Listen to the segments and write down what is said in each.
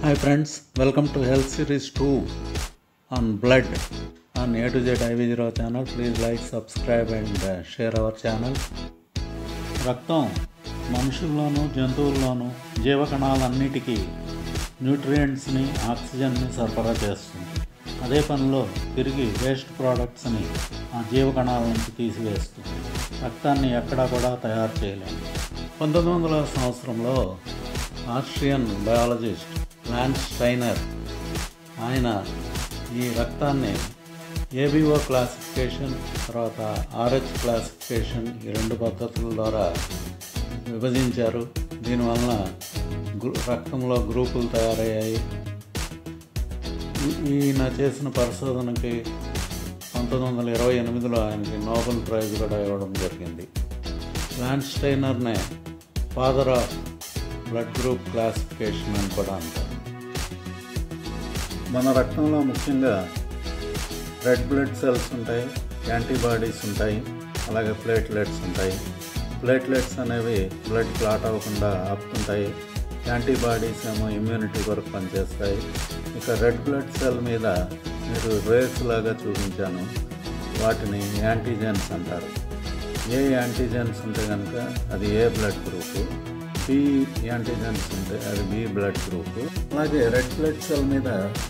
Hi friends, welcome to Health Series 2 on blood on A to Z IV0 channel. Please like, subscribe and uh, share our channel. రక్తం మనుషుల్లోనూ జంతువుల్లోనూ జీవకణాలన్నిటికీ న్యూట్రియంట్స్ని ఆక్సిజన్ని సరఫరా చేస్తుంది అదే పనిలో తిరిగి waste ప్రోడక్ట్స్ని ఆ జీవకణాల నుంచి తీసివేస్తుంది రక్తాన్ని ఎక్కడా కూడా తయారు చేయలేము పంతొమ్మిది వందల సంవత్సరంలో ఆస్ట్రియన్ బయాలజిస్ట్ లాన్స్ స్టైనర్ ఆయన ఈ రక్తాన్ని ఏబిఓ క్లాసిఫికేషన్ తర్వాత ఆర్హెచ్ క్లాసిఫికేషన్ ఈ రెండు పద్ధతుల ద్వారా విభజించారు దీనివలన గ్రూ రక్తంలో గ్రూపులు తయారయ్యాయి ఈ- ఈయన చేసిన పరిశోధనకి పంతొమ్మిది వందల ఇరవై ఎనిమిదిలో ఆయనకి నోబెల్ ప్రైజ్ కూడా ఇవ్వడం జరిగింది లాన్స్ స్టైనర్నే father of blood group classification అని కూడా అంటారు మన రక్తంలో ముఖ్యంగా రెడ్ బ్లడ్ సెల్స్ ఉంటాయి యాంటీబాడీస్ ఉంటాయి అలాగే ప్లేట్లెట్స్ ఉంటాయి ప్లేట్లెట్స్ అనేవి బ్లడ్ క్లాట్ అవ్వకుండా ఆపుతుంటాయి యాంటీబాడీస్ ఏమో ఇమ్యూనిటీ కొరకు పనిచేస్తాయి ఇక రెడ్ బ్లడ్ సెల్ మీద మీరు రేస్ లాగా చూపించాను వాటిని యాంటీజెన్స్ అంటారు ఏ యాంటీజెన్స్ ఉంటే కనుక అది A blood group B antigens ఉంటే అది బి బ్లడ్ గ్రూప్ అలాగే రెడ్ బ్లడ్ సెల్ మీద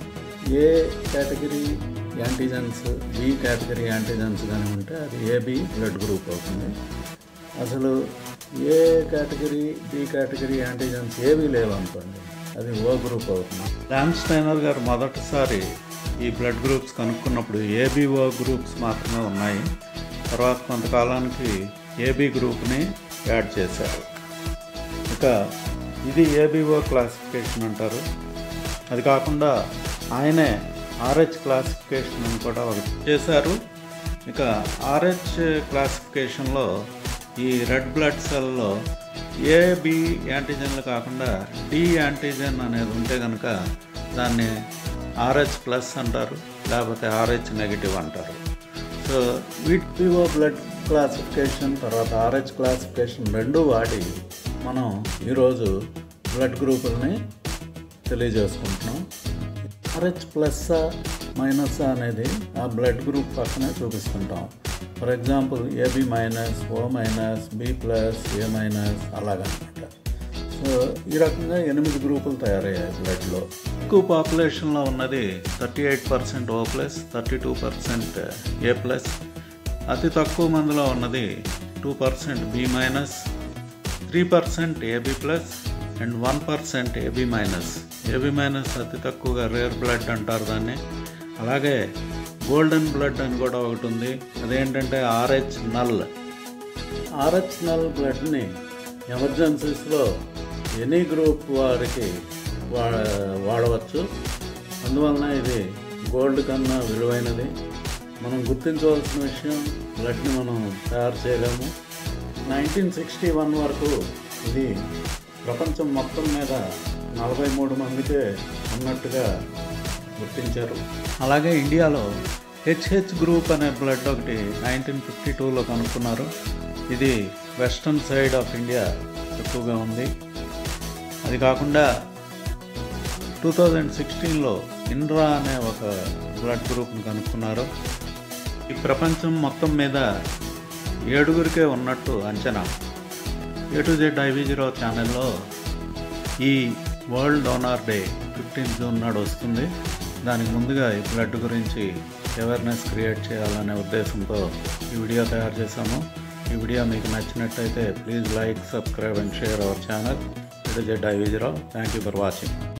A category antigens B category antigens కానీ ఉంటే అది ఏబి బ్లడ్ గ్రూప్ అవుతుంది అసలు A category B category antigens ఏవి లేవనుకోండి అది ఓ గ్రూప్ అవుతుంది ల్యామ్స్టైనర్ గారు మొదటిసారి ఈ బ్లడ్ గ్రూప్స్ కనుక్కున్నప్పుడు ఏబిఓ గ్రూప్స్ మాత్రమే ఉన్నాయి తర్వాత కొంతకాలానికి ఏబి గ్రూప్ని యాడ్ చేశారు ఇక ఇది ఏబిఓ క్లాసిఫికేషన్ అంటారు అది కాకుండా ఆయనే ఆర్హెచ్ క్లాసిఫికేషన్ అని కూడా ఒకటి చేశారు ఇక ఆర్హెచ్ క్లాసిఫికేషన్లో ఈ రెడ్ బ్లడ్ సెల్లో ఏ బి యాంటీజెన్లు కాకుండా డి యాంటీజెన్ అనేది ఉంటే కనుక దాన్ని ఆర్హెచ్ ప్లస్ అంటారు లేకపోతే ఆర్హెచ్ నెగిటివ్ అంటారు సో వీటిఓ బ్లడ్ క్లాసిఫికేషన్ తర్వాత ఆర్హెచ్ క్లాసిఫికేషన్ రెండు వాడి మనం ఈరోజు బ్లడ్ గ్రూపుల్ని తెలియజేసుకుంటున్నాం ఆర్హెచ్ ప్లస్ మైనస్ అనేది ఆ బ్లడ్ గ్రూప్ పక్కనే చూపిస్తుంటాం for example AB minus O minus B plus A minus అలాగనమాట సో ఈ రకంగా ఎనిమిది గ్రూపులు తయారయ్యాయి బ్లడ్లో ఎక్కువ పాపులేషన్లో ఉన్నది thirty eight percent O plus thirty two percent A plus అతి తక్కువ మందిలో ఉన్నది two percent B minus three percent AB plus and one percent AB minus AB minus అతి తక్కువగా రేర్ బ్లడ్ అంటారు దాన్ని అలాగే గోల్డెన్ బ్లడ్ అని కూడా ఒకటి ఉంది అదేంటంటే ఆర్హెచ్ నల్ ఆర్హెచ్ నల్ బ్లడ్ని ఎమర్జెన్సీస్లో ఎనీ గ్రూప్ వారికి వా వాడవచ్చు అందువలన ఇది గోల్డ్ కన్నా విలువైనది మనం గుర్తించవలసిన విషయం బ్లడ్ని మనం తయారు చేయలేము నైన్టీన్ సిక్స్టీ వన్ వరకు ఇది ప్రపంచం మొత్తం మీద నలభై మూడు మందికే ఉన్నట్టుగా గుర్తించారు అలాగే ఇండియాలో హెచ్హెచ్ గ్రూప్ అనే బ్లడ్ ఒకటి నైన్టీన్ ఫిఫ్టీ టూలో కనుక్కున్నారు ఇది వెస్ట్రన్ సైడ్ ఆఫ్ ఇండియా ఎక్కువగా ఉంది అది కాకుండా టూ థౌజండ్ సిక్స్టీన్లో ఇన్రా అనే ఒక బ్లడ్ గ్రూప్ని కనుక్కున్నారు ఈ ప్రపంచం మొత్తం మీద ఏడుగురికే ఉన్నట్టు అంచనా A to Z IV zero ఛానల్లో ఈ world donor day fifteen June నాడు వస్తుంది దానికి ముందుగా ఈ బ్లడ్ గురించి అవేర్నెస్ క్రియేట్ చేయాలనే ఉద్దేశంతో ఈ వీడియో తయారు చేశాము ఈ వీడియో మీకు నచ్చినట్టయితే please like subscribe and share our channel A to Z IV zero thank you for watching